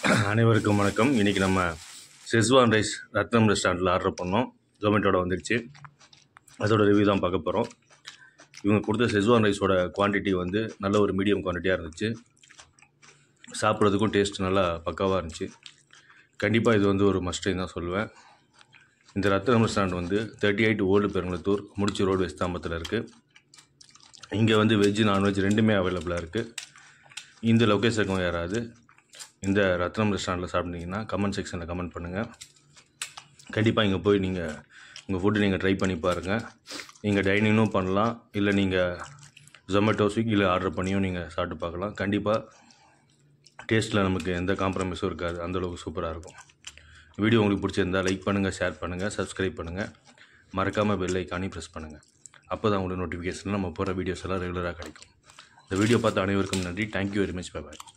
அனைவருக்கும் வணக்கம் இன்றைக்கி நம்ம செஸ்வான் ரைஸ் ரத்னம் ரெஸ்டாரண்ட்டில் ஆர்டர் பண்ணோம் ஜொமேட்டோட வந்துடுச்சு அதோட ரிவ்யூ தான் பார்க்க போகிறோம் இவங்க கொடுத்த செஸ்வான் ரைஸோட குவான்டிட்டி வந்து நல்ல ஒரு மீடியம் குவான்டிட்டியாக இருந்துச்சு சாப்பிட்றதுக்கும் டேஸ்ட் நல்லா பக்காவாக இருந்துச்சு கண்டிப்பாக இது வந்து ஒரு மஸ்ட்டைன்னு தான் சொல்லுவேன் இந்த ரத்னம் ரெஸ்டாரண்ட் வந்து தேர்ட்டி எயிட் ஓல்டு பெருங்குளத்தூர் முடிச்சு ரோடு வெஸ்தாம்பத்தில் இருக்குது இங்கே வந்து வெஜ்ஜு நான்வெஜ் ரெண்டுமே அவைலபிளாக இருக்குது இந்த லொக்கேஷனுக்கும் யாராவது இந்த ரத்னம் ரெஸ்டாரண்ட்டில் சாப்பிட்டீங்கன்னா கமெண்ட் செக்ஷனில் கமெண்ட் பண்ணுங்கள் கண்டிப்பாக இங்கே போய் நீங்கள் உங்கள் ஃபுட்டு நீங்கள் ட்ரை பண்ணி பாருங்கள் நீங்கள் டைனிங்கும் பண்ணலாம் இல்லை நீங்கள் ஜொமேட்டோ ஸ்விக்கியில் ஆர்டர் பண்ணியும் நீங்கள் சாப்பிட்டு பார்க்கலாம் கண்டிப்பாக டேஸ்ட்டில் நமக்கு எந்த காம்ப்ரமைஸும் இருக்காது அந்தளவுக்கு சூப்பராக இருக்கும் வீடியோ உங்களுக்கு பிடிச்சிருந்தா லைக் பண்ணுங்கள் ஷேர் பண்ணுங்கள் சப்ஸ்கிரைப் பண்ணுங்கள் மறக்காமல் பெல் ஐக்கானையும் ப்ரெஸ் பண்ணுங்கள் அப்போ தான் உங்களுக்கு நோட்டிஃபிகேஷன் நம்ம போகிற வீடியோஸ் எல்லாம் ரெகுலராக கிடைக்கும் இந்த வீடியோ பார்த்த அனைவருக்கும் நன்றி தேங்க்யூ வெரி மச் பை பாய்